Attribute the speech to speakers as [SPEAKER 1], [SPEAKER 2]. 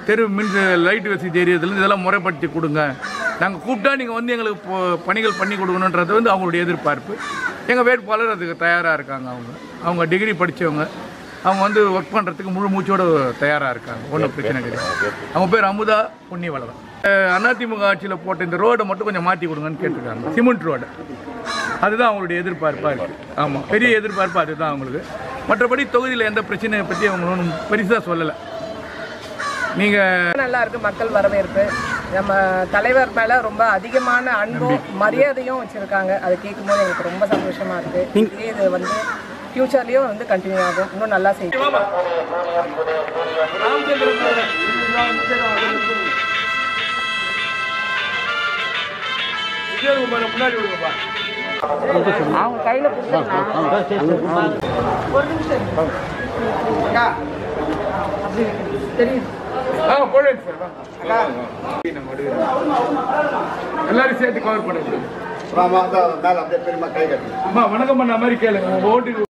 [SPEAKER 1] தெரு மின் லைட் வசதி தெரியறதுலேருந்து இதெல்லாம் முறைப்படுத்தி கொடுங்க நாங்கள் கூப்பிட்டா நீங்கள் வந்து எங்களுக்கு பொ- பணிகள் பண்ணி கொடுக்கணுன்றது வந்து அவங்களுடைய எதிர்பார்ப்பு எங்கள் வேட்பாளர் அதுக்கு தயாராக இருக்காங்க அவங்க அவங்க டிகிரி படித்தவங்க அவங்க வந்து ஒர்க் பண்ணுறதுக்கு முழு மூச்சோட தயாராக இருக்காங்க ஒன்றும் பிரச்சனை கிடையாது அவங்க பேர் அமுதா புண்ணியவளவன் அஹ் அதிமுக ஆட்சியில் போட்ட இந்த ரோடை மட்டும் கொஞ்சம் மாற்றி கொடுங்கன்னு கேட்டிருக்காங்க சிமெண்ட் ரோடு அதுதான் அவங்களுடைய எதிர்பார்ப்பாக இருக்குது ஆமாம் பெரிய எதிர்பார்ப்பு அதுதான் அவங்களுக்கு மற்றபடி தொகுதியில் எந்த பிரச்சனையை பற்றி அவங்க ஒன்றும் பெருசாக சொல்லலை நீங்கள்
[SPEAKER 2] நல்லா இருக்கு மக்கள் வரவேற்பு நம்ம தலைவர் மேல ரொம்ப அதிகமான அன்பும் மரியாதையும் வச்சிருக்காங்க அதை கேட்கும்போது எனக்கு ரொம்ப சந்தோஷமா இருக்கு இதே இது வந்து ஃபியூச்சர்லயும் வந்து கண்டினியூ ஆகும் இன்னும் நல்லா செய்யும்
[SPEAKER 1] முன்னாடி விடுங்கப்பா
[SPEAKER 2] அவங்க கையில கொடுத்துருந்தா ஒரு நிமிஷம் தெரியும்
[SPEAKER 1] ஆ போடுங்க சார் வா. நம்ம எடுக்கிறோம். எல்லாரும் சேர்த்து கவர் பண்ணுங்க
[SPEAKER 3] அப்புறம் மேல அப்படியே பெருமா கை கட்டு
[SPEAKER 1] அம்மா வணக்கம் பண்ண மாதிரி கேளுங்க உங்க ஓட்டுக்கு